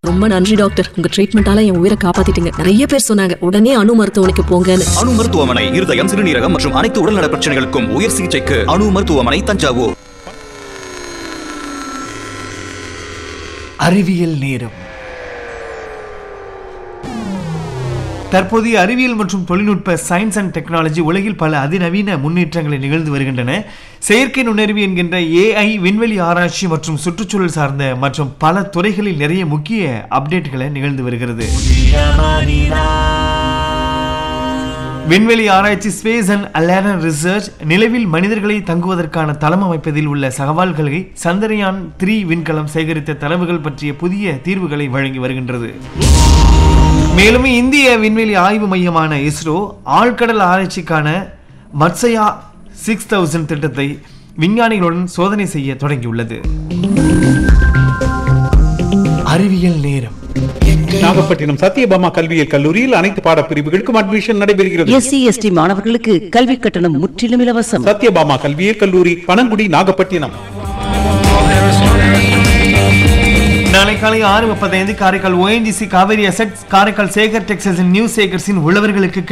ரொம்ப நன்றி டாக்டர் உங்க ட்ரீட்மெண்டால என் உயிரை காப்பாத்திட்டீங்க நிறைய பேர் சொன்னாங்க உடனே அணு மருத்துவமனைக்கு போங்கன்னு அணு மருத்துவமனை இருதயம் சிறுநீரகம் மற்றும் அனைத்து உடல்நல பிரச்சனைகளுக்கும் உயர் சிகிச்சைக்கு அணு மருத்துவமனை தஞ்சாவூர் அறிவியல் நேரம் தற்போதைய அறிவியல் மற்றும் தொழில்நுட்ப சயின்ஸ் அண்ட் டெக்னாலஜி உலகில் பல அதிநவீன முன்னேற்றங்களை நிகழ்ந்து வருகின்றன செயற்கை நுண்ணறிவு என்கின்ற ஏஐ விண்வெளி ஆராய்ச்சி மற்றும் சுற்றுச்சூழல் சார்ந்த மற்றும் பல துறைகளில் நிறைய முக்கிய அப்டேட்களை நிகழ்ந்து வருகிறது விண்வெளி ஆராய்ச்சி ஸ்பேஸ் அண்ட் அலேரன் ரிசர்ச் நிலவில் மனிதர்களை தங்குவதற்கான தளம் அமைப்பதில் உள்ள சவால்களை சந்திரயான் த்ரீ விண்கலம் சேகரித்த தரவுகள் பற்றிய புதிய தீர்வுகளை வழங்கி வருகின்றது மேலும் இந்திய விண்வெளி ஆய்வு மையமான இஸ்ரோ ஆழ்கடல் ஆராய்ச்சிக்கான மத்சயா சிக்ஸ் தௌசண்ட் திட்டத்தை விஞ்ஞானிகளுடன் சோதனை செய்ய தொடங்கியுள்ளது அறிவியல் நேரம் நாகப்பட்டினம் சத்யபாமா கல்வியியல் கல்லூரியில் அனைத்து பாடப்பிரிவுகளுக்கும் அட்மிஷன் நடைபெறுகிறது எஸ்சி எஸ்டி மாணவர்களுக்கு கல்வி கட்டணம் முற்றிலும் இலவசம் சத்யபாமா கல்வியியல் கல்லூரி பனங்குடி நாகப்பட்டினம் நாளை காலை ஆறு முப்பத்தைந்து Karaikal ONGC Cauvery assets Karaikal Sekar textiles new சேகர்ஸின் உள்ளவர்களுக்கு